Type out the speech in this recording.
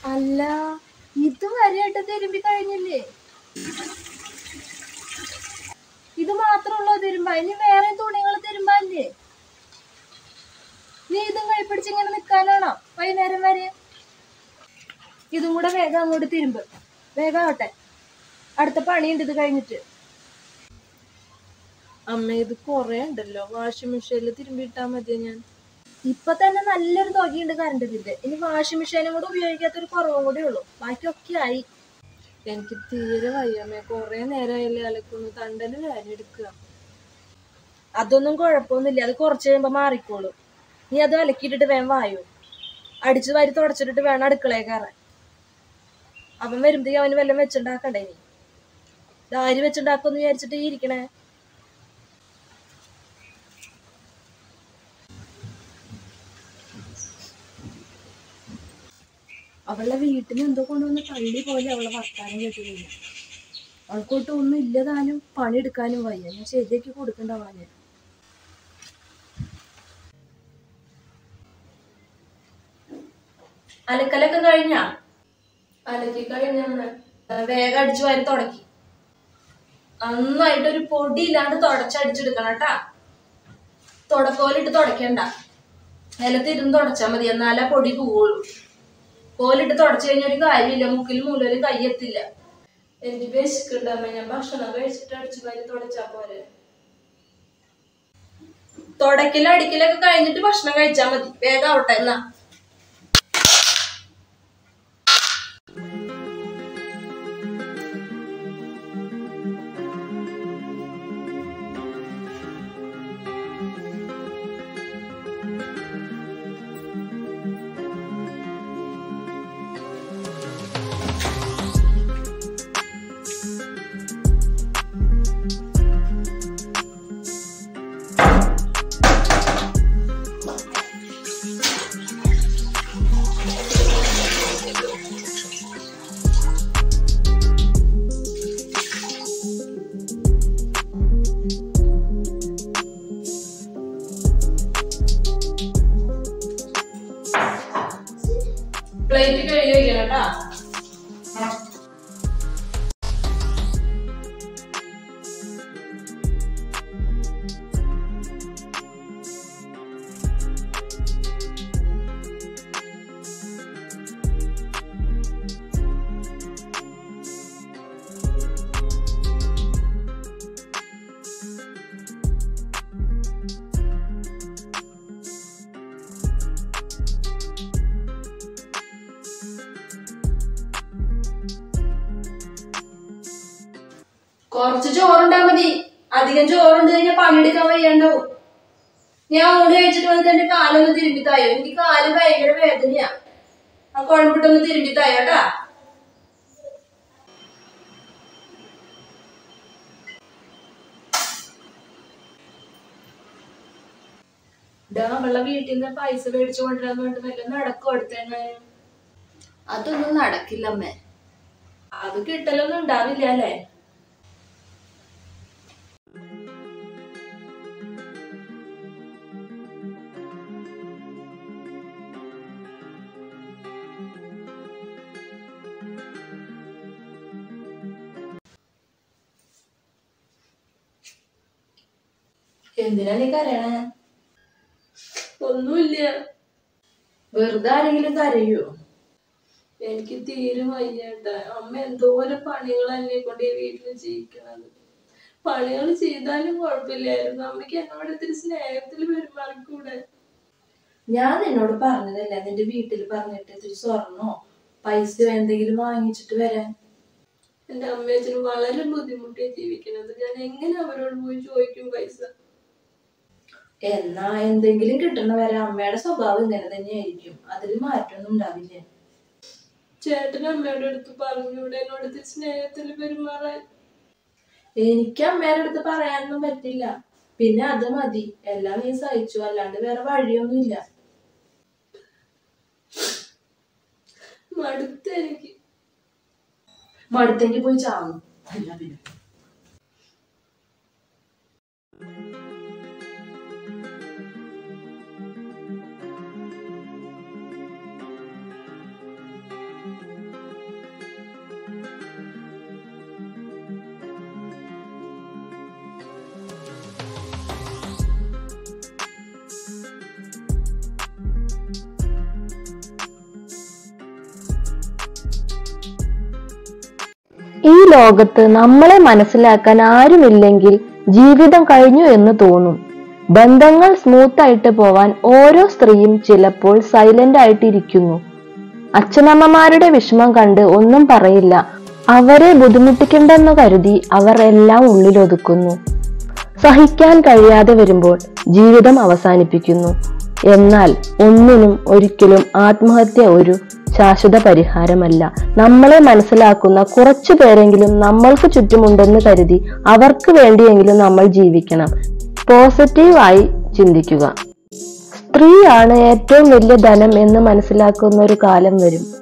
അല്ല ഇത് വരെയായിട്ട് തിരുമ്പി കഴിഞ്ഞില്ലേ ഇത് മാത്രമുള്ളോ തിരുമ്പ ഇനി വേറെ തുണികൾ തിരുമ്പാല്ലേ നീ ഇതും കൈപ്പിടിച്ച് ഇങ്ങനെ നിൽക്കാനാണോ വൈകുന്നേരം വരെ ഇതും കൂടെ വേഗം അങ്ങോട്ട് തിരുമ്പ് വേഗം ആവട്ടെ അടുത്ത പണിയുണ്ട് ഇത് കഴിഞ്ഞിട്ട് അമ്മ ഇത് കൊറേ ഉണ്ടല്ലോ വാഷിംഗ് മെഷീനിൽ തിരുമ്പിട്ടാ മതിയോ ഞാൻ ഇപ്പൊ തന്നെ നല്ലൊരു തുകയുണ്ട് കറണ്ട് ബില്ല് ഇനി വാഷിംഗ് മെഷീനും കൂടെ ഉപയോഗിക്കാത്തൊരു കുറവും കൂടെ ഉള്ളൂ ബാക്കിയൊക്കെ ആയി എനിക്ക് തീരെ വയ്യമ്മേ കൊറേ നേരമായില്ലേ അലക്കുന്നു തണ്ടല് വേദന എടുക്കുക അതൊന്നും കുഴപ്പമൊന്നുമില്ല അത് കുറച്ച് കഴിയുമ്പോ മാറിക്കോളും നീ അത് അലക്കിയിട്ടിട്ട് വേഗം വായോ അടിച്ചു വാരി തുടച്ചിട്ടിട്ട് വേണം അടുക്കളയിൽ കയറാൻ അവൻ വരുമ്പോഴത്തേക്ക് അവന് വല്ലതും വെച്ചുണ്ടാക്കണ്ടേ നീ ദാരി വെച്ചുണ്ടാക്കുമെന്ന് വിചാരിച്ചിട്ട് ഈ ഇരിക്കണേ അവളുടെ വീട്ടിൽ എന്തോ കൊണ്ടുവന്ന് പള്ളി പോലെ അവളെ വർത്താനം കേട്ടില്ല അവൾക്കൊട്ട് ഒന്നും ഇല്ലതാനും പണിയെടുക്കാനും വയ്യ ഞാൻ ശരിയാക്കി കൊടുക്കണ്ട അവളെ ഞാൻ അലക്കലൊക്കെ കഴിഞ്ഞാ അലക്കി കഴിഞ്ഞ വേഗം അടിച്ചു വാരി തുടക്കി നന്നായിട്ടൊരു പൊടി ഇല്ലാണ്ട് തുടച്ചടിച്ചെടുക്കണം കേട്ടാ തുടക്കോലിട്ട് തുടക്കണ്ട നിലത്തിരുന്ന് തുടച്ചാൽ മതി എന്നാലേ പൊടി പോവുള്ളൂ കോലിട്ട് തുടച്ചു കഴിഞ്ഞാൽ ഒരു കാര്യമില്ല മുക്കിൽ മൂലയിലും കയ്യെത്തില്ല എനിക്ക് വിശക്കുണ്ടമ്മ ഞാൻ ഭക്ഷണം കഴിച്ചിട്ട് അടിച്ചു വാരി തുടച്ചാ പോരെ തുടക്കലും അടിക്കലൊക്കെ കഴിഞ്ഞിട്ട് ഭക്ഷണം കഴിച്ചാ മതി വേഗം ആവട്ടെ എന്നാ പ്ലേറ്റ് കഴുകി വെക്കണം കേട്ടാ കുറച്ച് ചോറുണ്ടാ മതി അധികം ചോറുണ്ട് കഴിഞ്ഞാൽ പണിയെടുക്കാൻ വയ്യാണ്ടാവും ഞാൻ ഊണ് കഴിച്ചിട്ട് വന്നിട്ട് എന്റെ കാലൊന്ന് തിരുമ്പി തായോ എനിക്ക് കാല് ഭയങ്കര വേദനയാ ആ കുഴമ്പിട്ടൊന്ന് തിരുമ്പി തായോട്ടാ ഇതാ അവളെ വീട്ടിൽ നിന്ന് പൈസ മേടിച്ചു കൊണ്ടുവരാൻ വേണ്ടി വല്ല നടക്കും അടുത്തെങ്ങാനും അതൊന്നും നടക്കില്ലമ്മേ അത് കിട്ടലൊന്നും ഉണ്ടാവില്ല അല്ലേ എന്തിനാ നീ കരയണേ ഒന്നുമില്ല വെറുതെ ആരെങ്കിലും കരയോ എനിക്ക് തീരെ വയ്യണ്ട അമ്മ എന്തോരം പണികൾ എന്നെ കൊണ്ട് ഈ വീട്ടിൽ ചെയ്യിക്കണത് പണികൾ ചെയ്താലും കുഴപ്പമില്ലായിരുന്നു അമ്മയ്ക്ക് എന്നോട് ഇത്തിരി സ്നേഹത്തിൽ പെരുമാറിക്കൂടെ ഞാൻ നിന്നോട് പറഞ്ഞതല്ല നിന്റെ വീട്ടിൽ പറഞ്ഞിട്ട് ഇത്തിരി സ്വർണ്ണോ പൈസ എന്തെങ്കിലും വാങ്ങിച്ചിട്ട് വരാൻ എന്റെ അമ്മയച്ഛനും വളരെ ബുദ്ധിമുട്ടിയാ ജീവിക്കണത് ഞാൻ എങ്ങനെ അവരോട് പോയി ചോദിക്കും പൈസ എന്നാ എന്തെങ്കിലും കിട്ടണ വരെ അമ്മയുടെ സ്വഭാവം ഇങ്ങനെ തന്നെയായിരിക്കും അതിൽ മാറ്റമൊന്നും ഉണ്ടാവില്ല ചേട്ടൻ അമ്മയുടെ അടുത്ത് പറഞ്ഞൂടെ എന്നോട് ഇത്തിരി സ്നേഹത്തിൽ പെരുമാറാൻ എനിക്ക് അമ്മയുടെ അടുത്ത് പറയാനൊന്നും പറ്റില്ല പിന്നെ അത് മതി എല്ലാം നീ സഹിച്ചു അല്ലാണ്ട് വേറെ വഴിയൊന്നുമില്ല മടുത്ത എനിക്ക് മടുത്തെങ്കിൽ പോയി ചാവും അല്ല പിന്നെ ലോകത്ത് നമ്മളെ മനസ്സിലാക്കാൻ ആരുമില്ലെങ്കിൽ ജീവിതം കഴിഞ്ഞു എന്ന് തോന്നും ബന്ധങ്ങൾ സ്മൂത്ത് ആയിട്ട് പോവാൻ ഓരോ സ്ത്രീയും ചിലപ്പോൾ സൈലന്റ് ആയിട്ടിരിക്കുന്നു അച്ഛനമ്മമാരുടെ വിഷമം കണ്ട് ഒന്നും പറയില്ല അവരെ ബുദ്ധിമുട്ടിക്കണ്ടെന്ന് കരുതി അവർ എല്ലാം ഉള്ളിലൊതുക്കുന്നു സഹിക്കാൻ കഴിയാതെ വരുമ്പോൾ ജീവിതം അവസാനിപ്പിക്കുന്നു എന്നാൽ ഒന്നിനും ഒരിക്കലും ആത്മഹത്യ ഒരു ശാശ്വത പരിഹാരമല്ല നമ്മളെ മനസ്സിലാക്കുന്ന കുറച്ചു പേരെങ്കിലും നമ്മൾക്ക് ചുറ്റുമുണ്ടെന്ന് കരുതി അവർക്ക് വേണ്ടിയെങ്കിലും നമ്മൾ ജീവിക്കണം പോസിറ്റീവായി ചിന്തിക്കുക സ്ത്രീയാണ് ഏറ്റവും വലിയ ധനം എന്ന് മനസ്സിലാക്കുന്ന ഒരു കാലം വരും